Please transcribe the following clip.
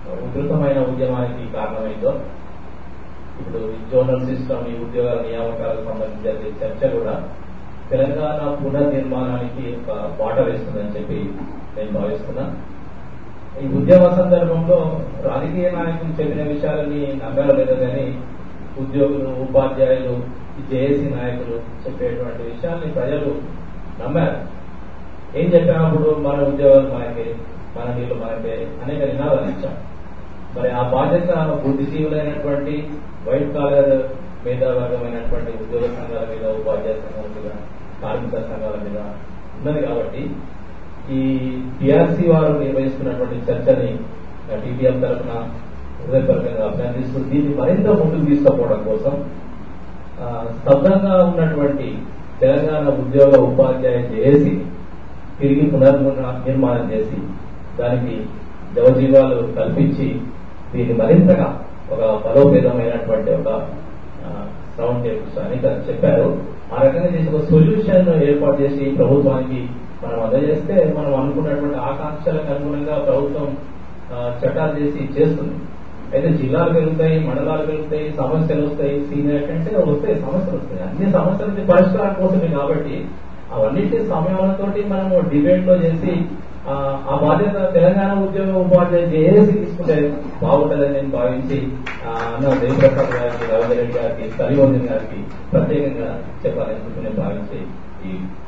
ఉధృతమైన ఉద్యమానికి కారణమైందో ఇప్పుడు ఈ జోనల్ సిస్టమ్ ఈ ఉద్యోగాల నియామకాలకు సంబంధించిన చర్చ కూడా తెలంగాణ పునర్నిర్మాణానికి ఒక బాట వేస్తుందని చెప్పి నేను భావిస్తున్నా ఈ ఉద్యమ సందర్భంలో రాజకీయ నాయకులు చెప్పిన విషయాలని నమ్మారో లేదో కానీ ఉద్యోగులు ఉపాధ్యాయులు ఈ జేఏసీ నాయకులు చెప్పేటువంటి విషయాల్ని ప్రజలు నమ్మారు ఏం చెప్పినప్పుడు మన ఉద్యోగాలు మనకే మన నీళ్లు మనకే అనేక నినాదాలు ఇచ్చాం మరి ఆ బాధ్యత బుద్ధిజీవులైనటువంటి వైట్ కాలర్ మేధావర్గమైనటువంటి ఉద్యోగ సంఘాల మీద ఉపాధ్యాయ సంఘాల మీద కార్మిక సంఘాల మీద ఉన్నది కాబట్టి ఈ టిఆర్సీ వారు నిర్వహిస్తున్నటువంటి చర్చని టీపీఎం తరఫున హృదయపూర్వకంగా అభినందిస్తూ దీన్ని మరింత ముందుకు తీసుకుపోవడం కోసం ఆ, స్తబ్దంగా ఉన్నటువంటి తెలంగాణ ఉద్యోగ ఉపాధ్యాయ జేఏసీ తిరిగి పునర్నిర్మాణం నిర్మాణం చేసి దానికి జవజీవాలు కల్పించి దీన్ని మరింతగా ఒక బలోపేతమైనటువంటి ఒక సౌండ్ టేబుల్స్ అని ఇక్కడ చెప్పారు ఆ రకంగా చేసి ఒక సొల్యూషన్ ఏర్పాటు చేసి ప్రభుత్వానికి మనం అందజేస్తే మనం అనుకున్నటువంటి ఆకాంక్షలకు అనుగుణంగా ప్రభుత్వం ఆ, చట్టాలు చేసి చేస్తుంది అయితే జిల్లాలు పెరుగుతాయి మండలాలు పెరుగుతాయి సమస్యలు వస్తాయి సీనియర్ అంటే వస్తాయి సమస్యలు వస్తాయి అన్ని సమస్యలకి పరిష్కారం కోసమే కాబట్టి అవన్నిటి సమయాలతోటి మనము డిబేట్ లో చేసి ఆ, ఆ బాధ్యత తెలంగాణ ఉద్యోగ ఉపాధ్యాయ జేఏసీ తీసుకుంటే బాగుంటుందని నేను భావించి ఆ, అన్న దేవప్రసాద్ గారికి రవీంద్ర రెడ్డి గారికి కలివోజన్ గారికి ప్రత్యేకంగా చెప్పాలని చెప్పి నేను భావించి ఈ